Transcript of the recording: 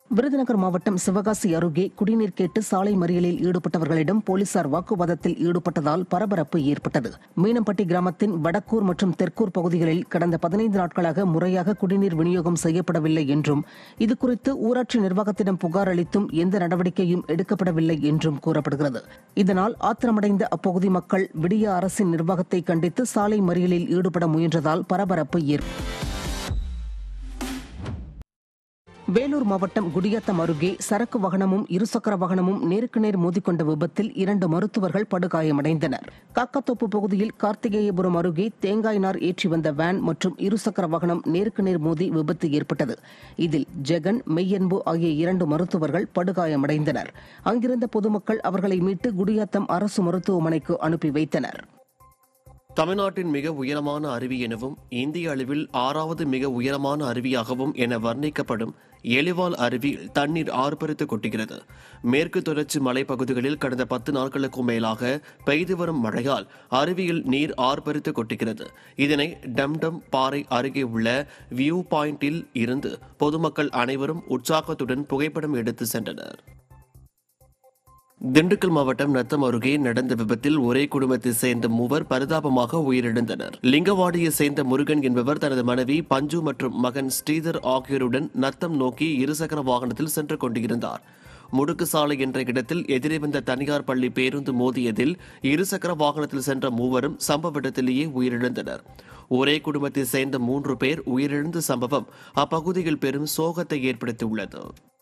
விருதுநகர் மாவட்டம் சிவகாசி அருகே குடிநீர் கேட்டு சாலை மறியலில் ஈடுபட்டவர்களிடம் போலீசார் வாக்குவாதத்தில் ஈடுபட்டதால் பரபரப்பு ஏற்பட்டது மீனம்பட்டி கிராமத்தின் வடக்கூர் மற்றும் தெற்கூர் பகுதிகளில் கடந்த பதினைந்து நாட்களாக முறையாக குடிநீர் விநியோகம் செய்யப்படவில்லை என்றும் இதுகுறித்து ஊராட்சி நிர்வாகத்திடம் புகார் அளித்தும் எந்த நடவடிக்கையும் எடுக்கப்படவில்லை என்றும் கூறப்படுகிறது இதனால் ஆத்திரமடைந்த அப்பகுதி மக்கள் விடிய அரசின் நிர்வாகத்தை கண்டித்து சாலை மறியலில் ஈடுபட முயன்றதால் பரபரப்பு ஏற்பட்டது வேலூர் மாவட்டம் குடியாத்தம் அருகே சரக்கு வாகனமும் இருசக்கர வாகனமும் நேருக்கு நேர் மோதிக்கொண்ட விபத்தில் இரண்டு மருத்துவர்கள் படுகாயமடைந்தனர் காக்கத்தோப்பு பகுதியில் கார்த்திகேயபுரம் அருகே தேங்காய் நார் ஏற்றி வந்த வேன் மற்றும் இருசக்கர வாகனம் நேருக்கு நேர் மோதி விபத்து ஏற்பட்டது இதில் ஜெகன் மெய்யன்பு ஆகிய இரண்டு மருத்துவர்கள் படுகாயமடைந்தனர் அங்கிருந்த பொதுமக்கள் அவர்களை மீட்டு குடியாத்தம் அரசு மருத்துவமனைக்கு அனுப்பி வைத்தனர் தமிழ்நாட்டின் மிக உயரமான அருவி எனவும் இந்திய அளவில் ஆறாவது மிக உயரமான அருவியாகவும் என வர்ணிக்கப்படும் எலிவால் அருவியில் தண்ணீர் ஆர்ப்பரித்து கொட்டுகிறது மேற்கு தொடர்ச்சி மலைப்பகுதிகளில் கடந்த பத்து நாட்களுக்கும் மேலாக பெய்து வரும் மழையால் அருவியில் நீர் ஆர்ப்பரித்து கொட்டுகிறது இதனை டம்டம் பாறை அருகே உள்ள வியூ பாயிண்டில் இருந்து பொதுமக்கள் அனைவரும் உற்சாகத்துடன் புகைப்படம் எடுத்து சென்றனர் திண்டுக்கல் மாவட்டம் நத்தம் அருகே நடந்த விபத்தில் ஒரே குடும்பத்தை சேர்ந்த மூவர் பரிதாபமாக உயிரிழந்தனர் லிங்கவாடியை சேர்ந்த முருகன் என்பவர் தனது மனைவி பஞ்சு மற்றும் மகன் ஸ்ரீதர் ஆகியோருடன் நத்தம் நோக்கி இருசக்கர வாகனத்தில் சென்று கொண்டிருந்தார் முடுக்கு சாலை என்ற இடத்தில் எதிரே வந்த தனியார் பள்ளி பேருந்து மோதியதில் இருசக்கர வாகனத்தில் சென்ற மூவரும் சம்பவ இடத்திலேயே உயிரிழந்தனர் ஒரே குடும்பத்தை சேர்ந்த மூன்று பேர் உயிரிழந்த சம்பவம் அப்பகுதியில் பெரும் சோகத்தை ஏற்படுத்தியுள்ளது